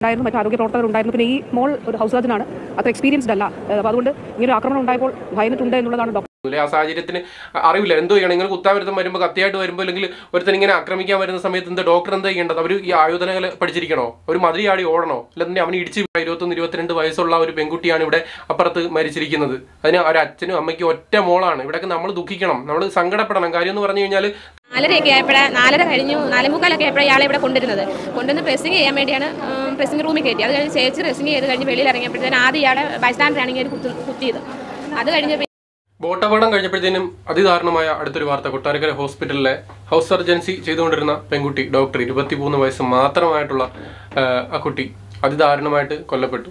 ഉണ്ടായിരുന്നു മറ്റു ആരോഗ്യ പ്രവർത്തകർ ഉണ്ടായിരുന്നു പിന്നെ ഈ മോൾ ഒരു ഹൗസ് സർജനാണ് അത്ര എക്സ്പീരിയൻസ്ഡ് അല്ല ഏഹ് അപ്പോൾ അതുകൊണ്ട് ഇങ്ങനെ ഒരു ആക്രമണം ഉണ്ടായപ്പോൾ ഭയന്നിട്ടുണ്ട് എന്നുള്ളതാണ് ഡോക്ടർ അല്ലെ ആ സാഹചര്യത്തിന് അറിയില്ല എന്തോ ചെയ്യണം നിങ്ങൾ കുത്താവിരുദ്ധം വരുമ്പോൾ കത്തിയായിട്ട് വരുമ്പോൾ അല്ലെങ്കിൽ ഒരുത്തൻ ഇങ്ങനെ ആക്രമിക്കാൻ വരുന്ന സമയത്ത് എന്താ ഡോക്ടർ എന്താ ചെയ്യേണ്ടത് അവർ ഈ ആയോധനകൾ പഠിച്ചിരിക്കണോ ഒരു മതിരി ആടി ഓടണോ അല്ലെങ്കിൽ അവന് ഇടിച്ച് ഇരുപത്തൊന്ന് ഇരുപത്തിരണ്ട് വയസ്സുള്ള ഒരു പെൺകുട്ടിയാണ് ഇവിടെ അപ്പുറത്ത് മരിച്ചിരിക്കുന്നത് അതിന് ഒരു അച്ഛനും അമ്മയ്ക്കും ഒറ്റ മോളാണ് ഇവിടെയൊക്കെ നമ്മൾ ദുഃഖിക്കണം നമ്മൾ സങ്കടപ്പെടണം കാര്യം എന്ന് പറഞ്ഞു കഴിഞ്ഞാൽ നാലരയൊക്കെ ആയപ്പോഴാണ് നാലര കഴിഞ്ഞു നാലേമുക്കാലൊക്കെ ആയപ്പോഴാണ് ഇയാളെ ഇവിടെ കൊണ്ടുവരുന്നത് കൊണ്ടുവന്ന് ഡ്രസ്സിങ് ചെയ്യാൻ വേണ്ടിയാണ് ഡ്രസ്സിംഗ് റൂമിൽ കയറ്റി അത് കഴിഞ്ഞ് ചേച്ചി ഡ്രസ്സിംഗ് ചെയ്ത് കഴിഞ്ഞ് വെളിയിൽ ഇറങ്ങിയപ്പോഴത്തേന് ആദ്യം ഇയാളെ ബൈസ്റ്റാൻഡർ ആണെങ്കിൽ ഒരു കുത്തു കുത്തിയത് അത് കഴിഞ്ഞ് ബോട്ടപകടം കഴിഞ്ഞപ്പോഴത്തേനും അതിദാരുണമായ അടുത്തൊരു വാർത്ത കൊട്ടാരക്കര ഹോസ്പിറ്റലിലെ ഹൗസ് സർജൻസി ചെയ്തുകൊണ്ടിരുന്ന പെൺകുട്ടി ഡോക്ടർ ഇരുപത്തിമൂന്ന് വയസ്സ് മാത്രമായിട്ടുള്ള ആ, ആ കുട്ടി അതിദാരുണമായിട്ട് കൊല്ലപ്പെട്ടു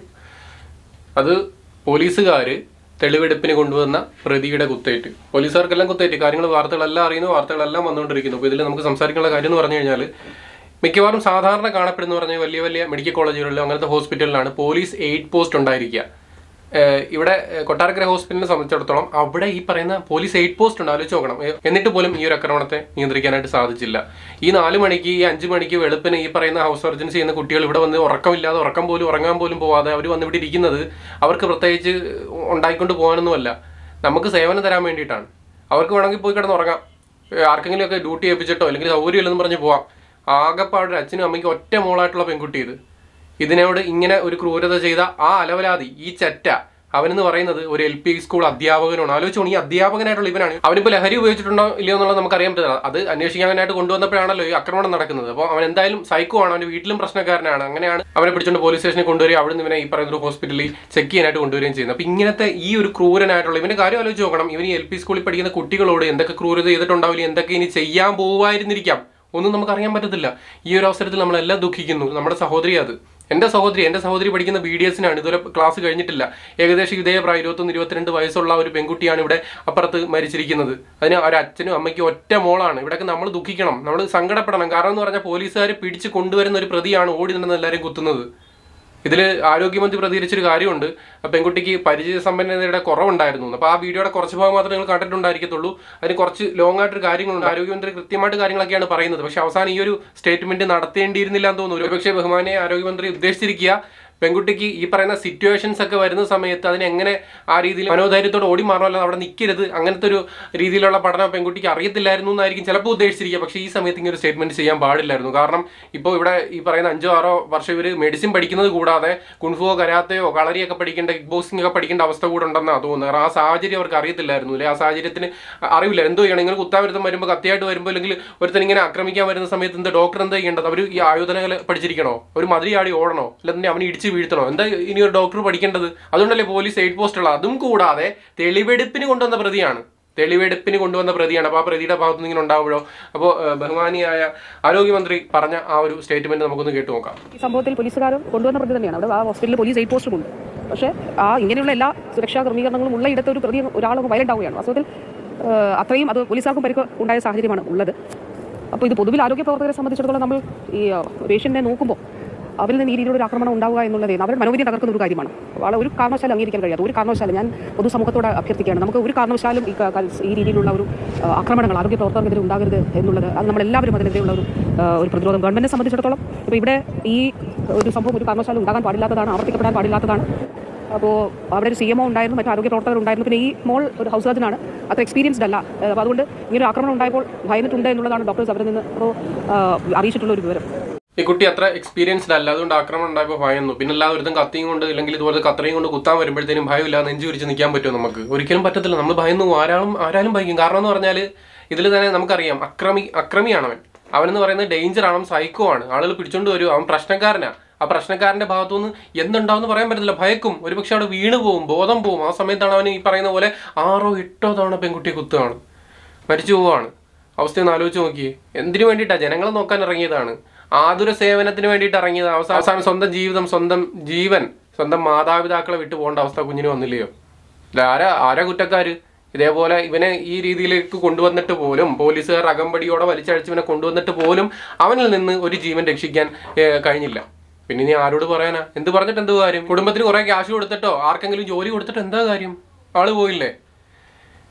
അത് പോലീസുകാർ തെളിവെടുപ്പിന് കൊണ്ടുവന്ന പ്രതിയുടെ കുത്തേറ്റ് പോലീസുകാർക്കെല്ലാം കുത്തേറ്റ് കാര്യങ്ങൾ വാർത്തകളെല്ലാം അറിയുന്നു വാർത്തകളെല്ലാം വന്നുകൊണ്ടിരിക്കുന്നു അപ്പോൾ ഇതിൽ നമുക്ക് സംസാരിക്കാനുള്ള കാര്യം എന്ന് പറഞ്ഞു കഴിഞ്ഞാൽ മിക്കവാറും സാധാരണ കാണപ്പെടുന്ന പറഞ്ഞ വലിയ വലിയ മെഡിക്കൽ കോളേജുകളിലോ അങ്ങനത്തെ ഹോസ്പിറ്റലിലാണ് പോലീസ് എയ്ഡ് പോസ്റ്റ് ഉണ്ടായിരിക്കുക ഏഹ് ഇവിടെ ഏഹ് കൊട്ടാരക്കര ഹോസ്പിറ്റലിനെ സംബന്ധിച്ചിടത്തോളം അവിടെ ഈ പറയുന്ന പോലീസ് എയ്ഡ് പോസ്റ്റ് ഉണ്ട് ആലോചിച്ച് നോക്കണം ഏഹ് എന്നിട്ട് പോലും ഈ ഒരു ആക്രമണത്തെ നിയന്ത്രിക്കാനായിട്ട് സാധിച്ചില്ല ഈ നാല് മണിക്ക് ഈ അഞ്ച് മണിക്ക് വെളുപ്പിന് ഈ പറയുന്ന ഹൗസ് സർജൻസി ചെയ്യുന്ന കുട്ടികൾ ഇവിടെ വന്ന് ഉറക്കമില്ലാതെ ഉറക്കം പോലും ഉറങ്ങാൻ പോലും പോവാതെ അവർ വന്ന് ഇവിടെ ഇരിക്കുന്നത് അവർക്ക് പ്രത്യേകിച്ച് ഉണ്ടായിക്കൊണ്ട് പോകാനൊന്നുമല്ല നമുക്ക് സേവനം തരാൻ വേണ്ടിയിട്ടാണ് അവർക്ക് വേണമെങ്കിൽ പോയി കിടന്ന് ഉറങ്ങാം ഏഹ് ആർക്കെങ്കിലുമൊക്കെ ഡ്യൂട്ടി ഏൽപ്പിച്ചിട്ടോ അല്ലെങ്കിൽ സൗകര്യമില്ലെന്ന് പറഞ്ഞ് പോവാം ആകെപ്പാടെ അച്ഛനും അമ്മയ്ക്കും ഒറ്റ മോളായിട്ടുള്ള പെൺകുട്ടി ഇത് ഇതിനോട് ഇങ്ങനെ ഒരു ക്രൂരത ചെയ്ത ആ അലവലാതി ഈ ചെറ്റ അവനെന്ന് പറയുന്നത് ഒരു എൽ പി സ്കൂൾ അധ്യാപകനാണ് ആലോചിച്ചോണം ഈ അധ്യാപകനായിട്ടുള്ള ഇവനാണ് അവനിപ്പോൾ ലഹരി ഉപയോഗിച്ചിട്ടുണ്ടോ ഇല്ലയോ എന്നുള്ളത് നമുക്ക് അറിയാൻ പറ്റില്ല അത് അന്വേഷിക്കാനായിട്ട് കൊണ്ടുവന്നപ്പോഴാണല്ലോ ഈ ആക്രമണം നടക്കുന്നത് അപ്പോൾ അവൻ എന്തായാലും സൈക്കോ ആണ് അവന്റെ വീട്ടിലും പ്രശ്നക്കാരനാണ് അങ്ങനെയാണ് അവനെ പിടിച്ചുകൊണ്ട് പോലീസ് സ്റ്റേഷനിൽ കൊണ്ടുവരിക അവിടെ നിന്ന് ഇവനെ ഈ പറയുന്ന ഒരു ഹോസ്പിറ്റലിൽ ചെക്ക് ചെയ്യാനായിട്ട് കൊണ്ടുവരികയും ചെയ്യുന്നത് അപ്പോൾ ഇങ്ങനത്തെ ഈ ഒരു ക്രൂരനായിട്ടുള്ള ഇവന്റെ കാര്യം ആലോചിച്ച് നോക്കണം ഇവൻ ഈ എൽ പി സ്കൂളിൽ പഠിക്കുന്ന കുട്ടികളോട് എന്തൊക്കെ ക്രൂരത ചെയ്തിട്ടുണ്ടാവില്ല എന്തൊക്കെ ഇനി ചെയ്യാൻ പോവായിരുന്നിരിക്കാം ഒന്നും നമുക്ക് അറിയാൻ പറ്റത്തില്ല ഈ ഒരു അവസരത്തിൽ നമ്മളെല്ലാം ദുഃഖിക്കുന്നു നമ്മുടെ സഹോദരി അത് എൻ്റെ സഹോദരി എൻ്റെ സഹോദരി പഠിക്കുന്ന ബി ഡി എസിനാണ് ഇതുവരെ ക്ലാസ് കഴിഞ്ഞിട്ടില്ല ഏകദേശം ഇതേ പ്രായം ഇരുപത്തൊന്ന് ഇരുപത്തിരണ്ട് വയസ്സുള്ള ഒരു പെൺകുട്ടിയാണ് ഇവിടെ അപ്പുറത്ത് മരിച്ചിരിക്കുന്നത് അതിന് ഒരു അച്ഛനും അമ്മയ്ക്കും ഒറ്റ മോളാണ് ഇവിടെയൊക്കെ നമ്മൾ ദുഃഖിക്കണം നമ്മൾ സങ്കടപ്പെടണം കാരണം എന്ന് പറഞ്ഞാൽ പോലീസുകാർ പിടിച്ച് കൊണ്ടുവരുന്ന ഒരു പ്രതിയാണ് ഓടി നടന്ന് എല്ലാവരും കുത്തുന്നത് ഇതിൽ ആരോഗ്യമന്ത്രി പ്രതികരിച്ചൊരു കാര്യമുണ്ട് ആ പെൺകുട്ടിക്ക് പരിചയസമ്പന്നതയുടെ കുറവുണ്ടായിരുന്നു അപ്പോൾ ആ വീഡിയോയുടെ കുറച്ച് ഭാഗം മാത്രമേ നിങ്ങൾ കണ്ടിട്ടുണ്ടായിരിക്കത്തുള്ളൂ അതിന് കുറച്ച് ലോങ് ആയിട്ടൊരു കാര്യങ്ങളുണ്ട് ആരോഗ്യമന്ത്രി കൃത്യമായിട്ട് കാര്യങ്ങളൊക്കെയാണ് പറയുന്നത് പക്ഷേ അവസാനം ഈ ഒരു സ്റ്റേറ്റ്മെന്റ് നടത്തേണ്ടിയിരുന്നില്ല എന്ന് തോന്നുന്നു ഒരുപക്ഷെ ബഹുമാനെ ആരോഗ്യമന്ത്രി ഉദ്ദേശിച്ചിരിക്കുക പെൺകുട്ടിക്ക് ഈ പറയുന്ന സിറ്റുവേഷൻസ് ഒക്കെ വരുന്ന സമയത്ത് അതിനെ എങ്ങനെ ആ രീതിയിൽ മനോധൈര്യത്തോടെ ഓടി മാറണമല്ലോ അവിടെ നിൽക്കരുത് അങ്ങനത്തെ ഒരു രീതിയിലുള്ള പഠനം പെൺകുട്ടിക്ക് അറിയത്തില്ലായിരുന്നു എന്നായിരിക്കും ചിലപ്പോൾ ഉദ്ദേശിച്ചിരിക്കുക പക്ഷേ ഈ സമയത്ത് ഇങ്ങനെ ഒരു സ്റ്റേറ്റ്മെന്റ് ചെയ്യാൻ പാടില്ലായിരുന്നു കാരണം ഇപ്പോൾ ഇവിടെ ഈ പറയുന്ന അഞ്ചോ ആറോ വർഷം ഇവർ മെഡിസിൻ പഠിക്കുന്നത് കൂടാതെ കുൺഫുവോ കരാത്തയോ കളരിയൊക്കെ പഠിക്കേണ്ട കിക്ക് ബോക്സിംഗ് ഒക്കെ പഠിക്കേണ്ട അവസ്ഥ കൂടെ ഉണ്ടെന്നാണ് തോന്നുന്നത് കാരണം ആ സാഹചര്യം അവർക്ക് അറിയത്തില്ലായിരുന്നു അല്ലെ ആ സാഹചര്യത്തിന് അറിയില്ല എന്തോ ചെയ്യണം നിങ്ങൾ കുത്താവിരുദ്ധം വരുമ്പോൾ കത്തിയായിട്ട് വരുമ്പോൾ അല്ലെങ്കിൽ ഒരുത്തൻ ഇങ്ങനെ ആക്രമിക്കാൻ വരുന്ന സമയത്ത് എന്താ ഡോക്ടർ എന്താ ചെയ്യേണ്ടത് അവർ ഈ ആയോധനകൾ പഠിച്ചിരിക്കണോ ഒരു മതിരി ആടി ഓടണോ അല്ലെങ്കിൽ അവനെ ഇടിച്ച് വീഴ്ത്തണോ എന്താ ഇനി ഒരു ഡോക്ടർ പഠിക്കേണ്ടത് അതുകൊണ്ടല്ലേ പോലീസ് എയ്ഡ് പോസ്റ്റുള്ള അതും കൂടാതെ തെളിവെടുപ്പിന് കൊണ്ടുവന്ന പ്രതിയാണ് തെളിവെടുപ്പിന് കൊണ്ടുവന്ന പ്രതിയാണ് അപ്പോൾ ആ പ്രതിയുടെ ഭാഗത്ത് നിന്ന് ഇങ്ങനെ ഉണ്ടാവുമ്പോഴോ അപ്പോൾ ബഹുമാനിയായ ആരോഗ്യമന്ത്രി പറഞ്ഞ ആ ഒരു സ്റ്റേറ്റ്മെന്റ് നമുക്കൊന്ന് കേട്ടു നോക്കാം ഈ സംഭവത്തിൽ പോലീസുകാരും കൊണ്ടുവന്ന പ്രതി തന്നെയാണ് അവിടെ ആ ഹോസ്പിറ്റലിൽ പോലീസ് എയ്ഡ് പോസ്റ്റും ഉണ്ട് പക്ഷേ ആ ഇങ്ങനെയുള്ള എല്ലാ സുരക്ഷാ ക്രമീകരണങ്ങളും ഉള്ള ഇടത്ത് ഒരു പ്രതി ഒരാൾ വയലന്റ് ആവുകയാണ് വാസ്തവത്തിൽ ഏഹ്, അത്രയും അത് പോലീസുകാർക്കും പരിക്ക് ഉണ്ടായ സാഹചര്യമാണ് ഉള്ളത് അപ്പോൾ ഇത് പൊതുവിൽ ആരോഗ്യ പ്രവർത്തകരെ സംബന്ധിച്ചിടത്തോളം നമ്മൾ ഈ പേഷ്യന്റിനെ നോക്കുമ്പോൾ അവരിൽ നിന്ന് ഈ രീതിയിലുള്ള ഒരു ആക്രമണം ഉണ്ടാവുക എന്നുള്ളത് അവരുടെ മനോവിധി തകർക്കുന്ന ഒരു കാര്യമാണ് വളരെ ഒരു കാരണവശാലും അംഗീകരിക്കാൻ കഴിയാത്ത ഒരു കാരണവശാലും ഞാൻ പൊതുസമൂഹത്തോട് അഭ്യർത്ഥിക്കുകയാണ് നമുക്ക് ഒരു കാരണവശാലും ഈ ക- ക- ഈ രീതിയിലുള്ള ഒരു ആ, ആക്രമണങ്ങൾ ആരോഗ്യ പ്രവർത്തകർക്കെതിരെ ഉണ്ടാകരുത് എന്നുള്ളത് അത് നമ്മളെല്ലാവരും അതിനെതിരെയുള്ള ഒരു ആ, ഒരു പ്രതിരോധം ഗവൺമെന്റിനെ സംബന്ധിച്ചിടത്തോളം ഇപ്പോൾ ഇവിടെ ഈ ഒരു സംഭവം ഒരു കാരണവശാലും ഉണ്ടാകാൻ പാടില്ലാത്തതാണ് ആവർത്തിക്കപ്പെടാൻ പാടില്ലാത്തതാണ് അപ്പോൾ അവിടെ ഒരു സി എം ഒ ഉണ്ടായിരുന്നു മറ്റു ആരോഗ്യ പ്രവർത്തകർ ഉണ്ടായിരുന്നു പിന്നെ ഈ മോൾ ഒരു ഹൗസ് സർജനാണ് അത്ര എക്സ്പീരിയൻസ്ഡ് അല്ല ഏഹ് അപ്പോൾ അതുകൊണ്ട് ഇങ്ങനെ ഒരു ആക്രമണം ഉണ്ടായപ്പോൾ ഭയന്നിട്ടുണ്ട് എന്നുള്ളതാണ് ഡോക്ടേഴ്സ് അവരിൽ നിന്ന് ഇപ്പോൾ അറിയിച്ചിട്ടുള്ള ഒരു വിവരം ഈ കുട്ടി അത്ര എക്സ്പീരിയൻസ്ഡ് അല്ല അതുകൊണ്ട് ആക്രമണം ഉണ്ടായപ്പോൾ ഭയന്നു പിന്നെ അല്ലാതെ ഒരുത്തം കത്തിയും കൊണ്ട് അല്ലെങ്കിൽ ഇതുപോലെ കത്രയും കൊണ്ട് കുത്താൻ വരുമ്പോഴത്തേനും ഭയമില്ലാതെ നെഞ്ചു വിരിച്ച് നിൽക്കാൻ പറ്റുമോ നമുക്ക് ഒരിക്കലും പറ്റത്തില്ല നമ്മൾ ഭയന്നു പോകും. ആരാളും ആരാലും ഭയക്കും കാരണം എന്ന് പറഞ്ഞാൽ ഇതിൽ തന്നെ നമുക്കറിയാം അക്രമി അക്രമിയാണ് അവൻ അവനെന്ന് പറയുന്നത് ഡേഞ്ചർ ആണ് അവൻ സൈക്കോ ആണ് ആളുകൾ പിടിച്ചോണ്ട് വരും അവൻ പ്രശ്നക്കാരനാ ആ പ്രശ്നക്കാരന്റെ ഭാഗത്തുനിന്ന് എന്തുണ്ടാവും പറയാൻ പറ്റത്തില്ല ഭയക്കും ഒരുപക്ഷെ അവിടെ വീണ് പോവും ബോധം പോവും ആ സമയത്താണ് അവൻ ഈ പറയുന്ന പോലെ ആറോ എട്ടോ തവണ പെൺകുട്ടിയെ കുത്തുകയാണ് മരിച്ചു പോവാണ് അവസ്ഥ ഒന്ന് ആലോചിച്ച് നോക്കിയേ എന്തിനു വേണ്ടിയിട്ടാണ് ജനങ്ങളെ നോക്കാൻ ഇറങ്ങിയതാണ് ആതുര സേവനത്തിന് വേണ്ടിയിട്ട് ഇറങ്ങിയത് അവസാനം അവസാനം സ്വന്തം ജീവിതം സ്വന്തം ജീവൻ സ്വന്തം മാതാപിതാക്കളെ വിട്ടു പോകേണ്ട അവസ്ഥ കുഞ്ഞിന് വന്നില്ലയോ ഇല്ല, ആരാ ആരാ കുറ്റക്കാര് ഇതേപോലെ ഇവനെ ഈ രീതിയിലേക്ക് കൊണ്ടുവന്നിട്ട് പോലും പോലീസുകാർ അകമ്പടിയോടെ വലിച്ചഴിച്ച് ഇവനെ കൊണ്ടുവന്നിട്ട് പോലും അവനിൽ നിന്ന് ഒരു ജീവൻ രക്ഷിക്കാൻ ഏഹ്, കഴിഞ്ഞില്ല പിന്നെ ഇനി ആരോട് പറയാനാ എന്ത് പറഞ്ഞിട്ട് എന്ത് കാര്യം കുടുംബത്തിന് കുറെ ക്യാഷ് കൊടുത്തിട്ടോ ആർക്കെങ്കിലും ജോലി കൊടുത്തിട്ട് എന്താ കാര്യം ആള് പോയില്ലേ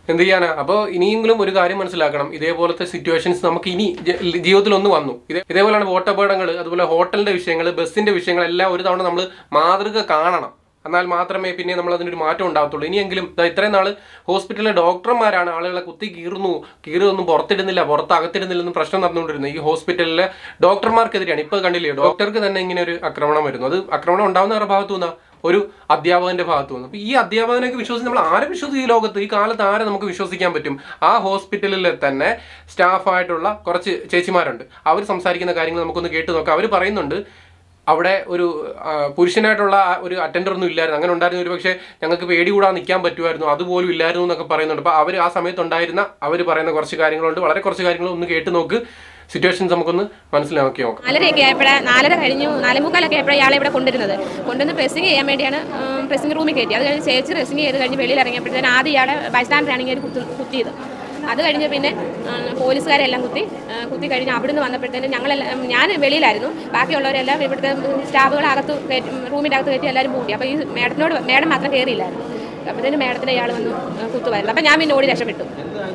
എന്ത് ചെയ്യാനാ അപ്പോൾ ഇനിയെങ്കിലും ഒരു കാര്യം മനസ്സിലാക്കണം ഇതേപോലത്തെ സിറ്റുവേഷൻസ് നമുക്ക് ഇനി ജ- ജീവിതത്തിൽ ഒന്ന് വന്നു ഇതേ ഇതേപോലെയാണ് വോട്ടപകടങ്ങൾ അതുപോലെ ഹോട്ടലിന്റെ വിഷയങ്ങൾ ബസ്സിന്റെ വിഷയങ്ങൾ എല്ലാം ഒരു തവണ നമ്മൾ മാതൃക കാണണം എന്നാൽ മാത്രമേ പിന്നെ നമ്മൾ അതിനൊരു മാറ്റം ഉണ്ടാകത്തുള്ളൂ ഇനിയെങ്കിലും ദാ ഇത്രയും നാൾ ഹോസ്പിറ്റലിലെ ഡോക്ടർമാരാണ് ആളുകളെ കുത്തി കീറുന്നു കീറൊന്നും പുറത്തിടുന്നില്ല പുറത്ത് അകത്തിടുന്നില്ലെന്നും പ്രശ്നം നടന്നുകൊണ്ടിരുന്നത് ഈ ഹോസ്പിറ്റലിലെ ഡോക്ടർമാർക്കെതിരെയാണ് ഇപ്പോൾ കണ്ടില്ലേ ഡോക്ടർക്ക് തന്നെ ഇങ്ങനെ ഒരു ആക്രമണം വരുന്നു അത് ആക്രമണം ഉണ്ടാവുന്നവരുടെ ഭാഗത്തു നിന്നാ ഒരു അധ്യാപകന്റെ ഭാഗത്തു നിന്ന് അപ്പൊ ഈ അധ്യാപകനൊക്കെ വിശ്വസിച്ച് നമ്മൾ ആരെ വിശ്വസിക്കും ഈ ലോകത്ത് ഈ കാലത്ത് ആരെ നമുക്ക് വിശ്വസിക്കാൻ പറ്റും ആ ഹോസ്പിറ്റലിൽ തന്നെ സ്റ്റാഫായിട്ടുള്ള കുറച്ച് ചേച്ചിമാരുണ്ട് അവർ സംസാരിക്കുന്ന കാര്യങ്ങൾ നമുക്കൊന്ന് കേട്ട് നോക്കാം അവർ പറയുന്നുണ്ട് അവിടെ ഒരു ആ, പുരുഷനായിട്ടുള്ള ആ ഒരു അറ്റൻഡർ ഒന്നും ഇല്ലായിരുന്നു അങ്ങനെ ഉണ്ടായിരുന്ന ഒരു പക്ഷേ ഞങ്ങൾക്ക് പേടി കൂടാതെ നിൽക്കാൻ പറ്റുമായിരുന്നു അതുപോലും ഇല്ലായിരുന്നു എന്നൊക്കെ പറയുന്നുണ്ട് അപ്പോൾ അവർ ആ സമയത്ത് ഉണ്ടായിരുന്ന അവർ പറയുന്ന കുറച്ച് കാര്യങ്ങളുണ്ട് വളരെ കുറച്ച് കാര്യങ്ങൾ ഒന്ന് കേട്ട് നോക്ക് സിറ്റുവേഷൻസ് നമുക്കൊന്ന് മനസ്സിലാക്കി നോക്കാം നാലരയൊക്കെ ആയപ്പോഴേ നാലര കഴിഞ്ഞു നാലേമുക്കാലൊക്കെ ആയപ്പോഴേ ഇയാളെ ഇവിടെ കൊണ്ടിരുന്നത് കൊണ്ടുവന്ന് പ്രസ്സിങ് ചെയ്യാൻ വേണ്ടിയാണ് പ്രസ്സിങ് റൂമിൽ കയറ്റി അത് കഴിഞ്ഞ് ചേച്ചി ഡ്രസ്സിങ് ചെയ്ത് കഴിഞ്ഞ് വെളിയിൽ ഇറങ്ങിയപ്പോഴത്തേന് ആദ്യം ഇയാളെ ബൈസ്റ്റാൻഡർ ആണെങ്കിൽ ഒരു കുത്തു കുത്തിയത് അത് കഴിഞ്ഞ് പിന്നെ ആ, പോലീസുകാരെല്ലാം കുത്തി ആ, കുത്തി കഴിഞ്ഞ് അവിടുന്ന് വന്നപ്പോഴത്തേന് ഞങ്ങളെല്ലാം ഞാൻ വെളിയിലായിരുന്നു ബാക്കിയുള്ളവരെല്ലാം ഇവിടുത്തെ സ്റ്റാഫുകൾ അകത്ത് കയറ്റി റൂമിൻ്റെ അകത്ത് കയറ്റി എല്ലാവരും പൂട്ടി അപ്പോൾ ഈ മേഡത്തിനോട് മേഡം മാത്രം കയറിയില്ലായിരുന്നു അപ്പോഴത്തേന് മേഡത്തിൻ്റെ ഇയാൾ വന്ന് ആ, കുത്തുമായിരുന്നു അപ്പോൾ ഞാൻ പിന്നെ ഓടി രക്ഷപ്പെട്ടു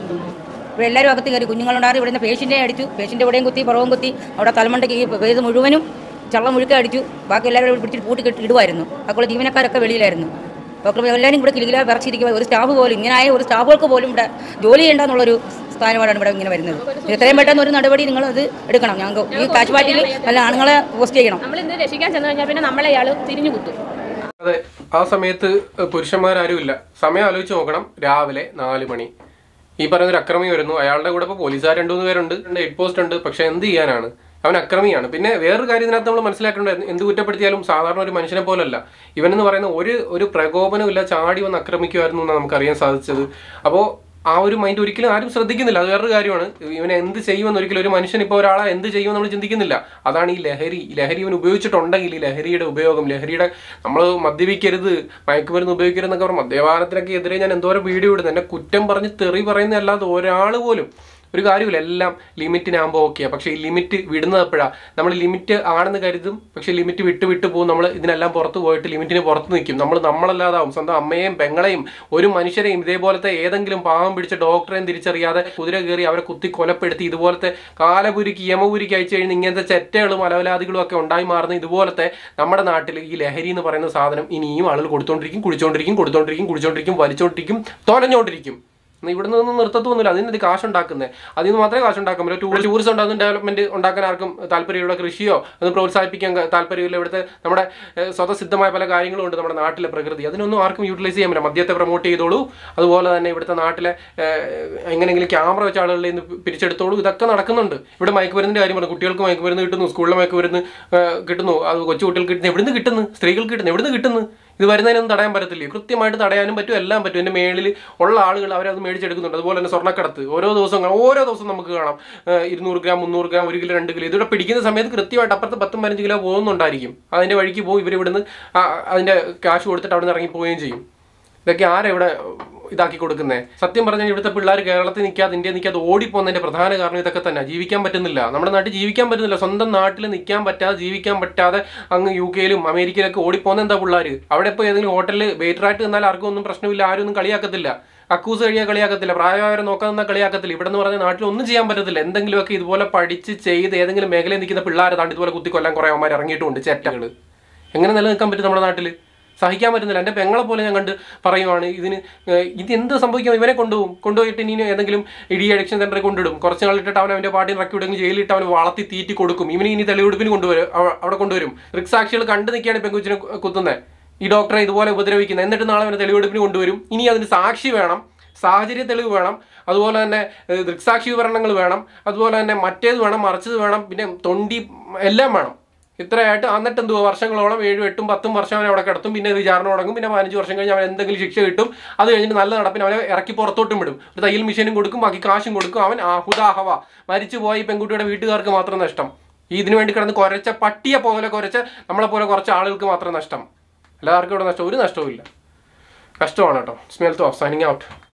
ഇവിടെ എല്ലാവരും അകത്ത് കയറി കുഞ്ഞുങ്ങളുണ്ടായിരുന്നു ഇവിടുന്ന് പേഷ്യൻ്റെ അടിച്ചു പേഷ്യൻ്റെ ഇവിടെയും കുത്തി പുറവും കുത്തി അവിടെ തലമണ്ടയ്ക്ക് ഈ പേര് മുഴുവനും ചള്ളം മുഴുക്ക അടിച്ചു ബാക്കി എല്ലാവരും ഇവിടെ പിടിച്ചിട്ട് പൂട്ടി കെട്ടി ഇടുമായിരുന്നു ബാക്കിയുള്ള ജീവനക്കാരൊക്കെ വെളിയിലായിരുന്നു ബാക്കി എല്ലാവരും ഇവിടെ കിലുകില വിറച്ചിരിക്കുക ഒരു സ്റ്റാഫ് പോലും ഇങ്ങനായ ഒരു സ്റ്റാഫുകൾക്ക് പോലും ഇവിടെ ജോലി ചെയ്യേണ്ടെന്നുള്ളൊരു സ്ഥാനമാണ് ഇവിടെ ഇങ്ങനെ വരുന്നത് എത്രയും പെട്ടെന്ന് ഒരു നടപടി നിങ്ങൾ അത് എടുക്കണം ഞങ്ങൾക്ക് ഈ കാശുപാറ്റിൽ നല്ല ആണുങ്ങളെ പോസ്റ്റ് ചെയ്യണം നമ്മൾ ഇന്ന് രക്ഷിക്കാൻ ചെന്ന് കഴിഞ്ഞാൽ പിന്നെ നമ്മളെ ഇയാൾ തിരിഞ്ഞു കുത്തും അതെ ആ സമയത്ത് പുരുഷന്മാരാരും ഇല്ല സമയം ആലോചിച്ച് നോക്കണം രാവിലെ നാല് മണി ഈ പറയുന്ന ഒരു അക്രമി വരുന്നു അയാളുടെ കൂടെ ഇപ്പോൾ പോലീസുകാർ രണ്ടു മൂന്ന് പേരുണ്ട് ഹെഡ് പോസ്റ്റ് ഉണ്ട് പക്ഷെ എന്ത് ചെയ്യാനാണ് അവൻ അക്രമിയാണ് പിന്നെ വേറൊരു കാര്യം ഇതിനകത്ത് നമ്മൾ മനസ്സിലാക്കേണ്ടത് എന്ത് എന്ത് കുറ്റപ്പെടുത്തിയാലും സാധാരണ ഒരു മനുഷ്യനെ പോലല്ല ഇവനെന്ന് പറയുന്ന ഒരു ഒരു പ്രകോപനമില്ല ചാടി വന്ന് ആക്രമിക്കുമായിരുന്നു എന്നാണ് നമുക്ക് അറിയാൻ സാധിച്ചത് അപ്പോൾ ആ ഒരു മൈൻഡ് ഒരിക്കലും ആരും ശ്രദ്ധിക്കുന്നില്ല അത് വേറൊരു കാര്യമാണ് ഇവനെ എന്ത് ചെയ്യുമെന്ന് ഒരിക്കലും ഒരു മനുഷ്യൻ ഇപ്പോൾ ഒരാളെ എന്ത് ചെയ്യുമെന്ന് നമ്മൾ ചിന്തിക്കുന്നില്ല അതാണ് ഈ ലഹരി ഈ ലഹരി ഇവൻ ഉപയോഗിച്ചിട്ടുണ്ടെങ്കിൽ ഈ ലഹരിയുടെ ഉപയോഗം ലഹരിയുടെ നമ്മൾ മദ്യപിക്കരുത് മയക്കുമരുന്ന് ഉപയോഗിക്കരുത് എന്നൊക്കെ പറഞ്ഞ മദ്യപാനത്തിനൊക്കെ എതിരെ ഞാൻ എന്തോരം വീഡിയോ ഇടുന്നു എന്നെ കുറ്റം പറഞ്ഞ് തെറി പറയുന്ന അല്ലാതെ ഒരാൾ പോലും ഒരു കാര്യമില്ല എല്ലാം ലിമിറ്റിനാകുമ്പോൾ ഓക്കെയാണ് പക്ഷേ ഈ ലിമിറ്റ് വിടുന്നത് എപ്പോഴാണ് നമ്മൾ ലിമിറ്റ് ആണെന്ന് കരുതും പക്ഷേ ലിമിറ്റ് വിട്ട് വിട്ട് പോകും നമ്മൾ ഇതിനെല്ലാം പുറത്ത് പോയിട്ട് ലിമിറ്റിന് പുറത്ത് നിൽക്കും നമ്മൾ നമ്മളല്ലാതാവും സ്വന്തം അമ്മയെയും പെങ്ങളെയും ഒരു മനുഷ്യരെയും ഇതേപോലത്തെ ഏതെങ്കിലും പാവം പിടിച്ച ഡോക്ടറെയും തിരിച്ചറിയാതെ കുതിര കയറി അവരെ കുത്തി കൊലപ്പെടുത്തി ഇതുപോലത്തെ കാലപുരിക്ക് യമപുരിക്ക് അയച്ചു കഴിഞ്ഞ് ഇങ്ങനത്തെ ചെറ്റകളും അലവലാദികളും ഒക്കെ ഉണ്ടായി മാറുന്ന ഇതുപോലത്തെ നമ്മുടെ നാട്ടിൽ ഈ ലഹരി എന്ന് പറയുന്ന സാധനം ഇനിയും ആളുകൾ കൊടുത്തോണ്ടിരിക്കും കുടിച്ചോണ്ടിരിക്കും കൊടുത്തോണ്ടിരിക്കും കുടിച്ചോണ്ടിരിക്കും വലിച്ചോണ്ടിരിക്കും തൊലഞ്ഞോണ്ടിരിക്കും എന്നാ ഇവിടെ നിന്ന് നിർത്തത്തൊന്നുമില്ല അതിന് കാശ് ഉണ്ടാക്കുന്നത് അതിൽ നിന്ന് മാത്രമേ കാശ് ഉണ്ടാക്കാൻ പറ്റൂ ടൂർ ടൂറിസം ഉണ്ടാകുന്ന ഡെവലപ്മെന്റ് ഉണ്ടാക്കാൻ ആർക്കും താല്പര്യമുള്ള കൃഷിയോ അത് പ്രോത്സാഹിപ്പിക്കാൻ ക- താല്പര്യമില്ല ഇവിടുത്തെ നമ്മുടെ ഏഹ്, സ്വതസിദ്ധമായ പല കാര്യങ്ങളും ഉണ്ട് നമ്മുടെ നാട്ടിലെ പ്രകൃതി അതിനൊന്നും ആർക്കും യൂട്ടിലൈസ് ചെയ്യാൻ പറ്റില്ല മദ്യത്തെ പ്രൊമോട്ട് ചെയ്തോളൂ അതുപോലെ തന്നെ ഇവിടുത്തെ നാട്ടിലെ ഏഹ്, എങ്ങനെയെങ്കിലും ക്യാമറ വെച്ച ആളുകളിൽ നിന്ന് പിരിച്ചെടുത്തോളൂ ഇതൊക്കെ നടക്കുന്നുണ്ട് ഇവിടെ മയക്കുമരുന്നിന്റെ കാര്യം പറഞ്ഞു കുട്ടികൾക്ക് മയക്കുമരുന്ന് കിട്ടുന്നു സ്കൂളിലെ മയക്കുമരുന്ന് ഏഹ്, കിട്ടുന്നു അത് കൊച്ചു കുട്ടികൾക്ക് കിട്ടുന്നു എവിടുന്ന് കിട്ടുന്നു സ്ത്രീകൾക്ക് കിട്ടുന്നു എവിടുന്ന് കിട്ടുന്നു ഇത് വരുന്നതിനൊന്നും തടയാൻ പറ്റത്തില്ലേ കൃത്യമായിട്ട് തടയാനും പറ്റും എല്ലാം പറ്റും എൻ്റെ മേളിൽ ഉള്ള ആളുകൾ അവരത് മേടിച്ചെടുക്കുന്നുണ്ട് അതുപോലെ തന്നെ സ്വർണ്ണക്കടത്ത് ഓരോ ദിവസം കാണാം ഓരോ ദിവസം നമുക്ക് കാണാം ഏഹ് ഇരുന്നൂറ് ഗ്രാം മുന്നൂറ് ഗ്രാം ഒരു കിലോ രണ്ട് കിലോ ഇതിവിടെ പിടിക്കുന്ന സമയത്ത് കൃത്യമായിട്ട് അപ്പുറത്ത് പത്തും പതിനഞ്ച് കിലോ പോകുന്നുണ്ടായിരിക്കും അതിൻ്റെ വഴിക്ക് പോകും ഇവർ ഇവിടുന്ന് ആ- അതിൻ്റെ കാശ് കൊടുത്തിട്ട് അവിടെ നിന്ന് ഇറങ്ങി പോവുകയും ചെയ്യും ഇതൊക്കെ ആരാ ഇവിടെ ഇതാക്കി കൊടുക്കുന്നത് സത്യം പറഞ്ഞാൽ ഇവിടുത്തെ പിള്ളേർ കേരളത്തിൽ നിൽക്കാതെ ഇന്ത്യ നിൽക്കാതെ ഓടിപ്പോകുന്നതിന്റെ പ്രധാന കാരണം ഇതൊക്കെ തന്നെ ജീവിക്കാൻ പറ്റുന്നില്ല നമ്മുടെ നാട്ടിൽ ജീവിക്കാൻ പറ്റുന്നില്ല സ്വന്തം നാട്ടിൽ നിൽക്കാൻ പറ്റാതെ ജീവിക്കാൻ പറ്റാതെ അങ്ങ് യു കെയിലും അമേരിക്കയിലൊക്കെ ഓടിപ്പോകുന്ന എന്താ പിള്ളേർ അവിടെ ഇപ്പോൾ ഏതെങ്കിലും ഹോട്ടലിൽ വെയിറ്ററായിട്ട് നിന്നാൽ ആർക്കും ഒന്നും പ്രശ്നമില്ല ആരും ഒന്നും കളിയാക്കത്തില്ല അക്കൂസ് കഴിയാൻ കളിയാക്കത്തില്ല പ്രായമായവരെ നോക്കാൻ നിന്നാൽ കളിയാക്കത്തില്ല ഇവിടെ എന്ന് പറഞ്ഞാൽ നാട്ടിൽ ഒന്നും ചെയ്യാൻ പറ്റത്തില്ല എന്തെങ്കിലുമൊക്കെ ഇതുപോലെ പഠിച്ച് ചെയ്ത് ഏതെങ്കിലും മേഖലയിൽ നിൽക്കുന്ന പിള്ളേരെ താണ്ടി ഇതുപോലെ കുത്തി കൊല്ലാൻ കുറേ അവന്മാർ ഇറങ്ങിയിട്ടുണ്ട് ചേട്ടകൾ എങ്ങനെ നിലനിൽക്കാൻ പറ്റും നമ്മുടെ നാട്ടിൽ സഹിക്കാൻ പറ്റുന്നില്ല എൻ്റെ പെങ്ങളെ പോലെ ഞാൻ കണ്ട് പറയുവാണ് ഇതിന് ഏഹ് ഇത് എന്ത് സംഭവിക്കും ഇവനെ കൊണ്ടുപോകും കൊണ്ടുപോയിട്ട് ഇനി ഏതെങ്കിലും ഇടി അഡിക്ഷൻ സെന്ററിൽ കൊണ്ടിടും കുറച്ച് നാളിട്ടിട്ട് അവൻ അവൻ്റെ പാർട്ടി ഇറക്കി വിടുമെങ്കിൽ ജയിലിട്ട് അവന് വളർത്തി തീറ്റി കൊടുക്കും ഇവന് ഇനി തെളിവെടുപ്പിന് കൊണ്ടുവരും അവ- അവിടെ കൊണ്ടുവരും ദൃക്സാക്ഷികൾ കണ്ടു നിൽക്കുകയാണ് പെങ്കുച്ചിനെ കുത്തുന്നത് ഈ ഡോക്ടറെ ഇതുപോലെ ഉപദ്രവിക്കുന്നത് എന്നിട്ട് നാളെ അവനെ തെളിവെടുപ്പിന് കൊണ്ടുവരും ഇനി അതിന് സാക്ഷി വേണം സാഹചര്യ തെളിവ് വേണം അതുപോലെ തന്നെ ഏഹ്, ദൃക്സാക്ഷി വിവരണങ്ങൾ വേണം അതുപോലെ തന്നെ മറ്റേത് വേണം മറിച്ചത് വേണം പിന്നെ തൊണ്ടി എല്ലാം വേണം ഇത്രയായിട്ട് എന്നിട്ട് എന്തുവാ വർഷങ്ങളോളം ഏഴും എട്ടും പത്തും വർഷം അവനെ അവിടെ കിടത്തും പിന്നെ വിചാരണ തുടങ്ങും പിന്നെ പതിനഞ്ച് വർഷം കഴിഞ്ഞ് അവൻ എന്തെങ്കിലും ശിക്ഷ കിട്ടും അത് കഴിഞ്ഞിട്ട് നല്ല നടപ്പിന് അവനെ ഇറക്കി പുറത്തോട്ടും വിടും ഒരു തയ്യൽ മെഷീനും കൊടുക്കും ബാക്കി കാശും കൊടുക്കും അവൻ ആഹുദാഹവ മരിച്ചു പോയി പെൺകുട്ടിയുടെ വീട്ടുകാർക്ക് മാത്രം നഷ്ടം ഈ ഇതിനു വേണ്ടി കിടന്ന് കുരച്ച പട്ടിയെ പോലെ കുരച്ച നമ്മളെ പോലെ കുറച്ച് ആളുകൾക്ക് മാത്രം നഷ്ടം എല്ലാവർക്കും ഇവിടെ നഷ്ടം ഒരു നഷ്ടവും ഇല്ല കഷ്ടമാണ് കേട്ടോ സ്മെൽത്ത് ഓഫ് സൈനിങ് ഔട്ട്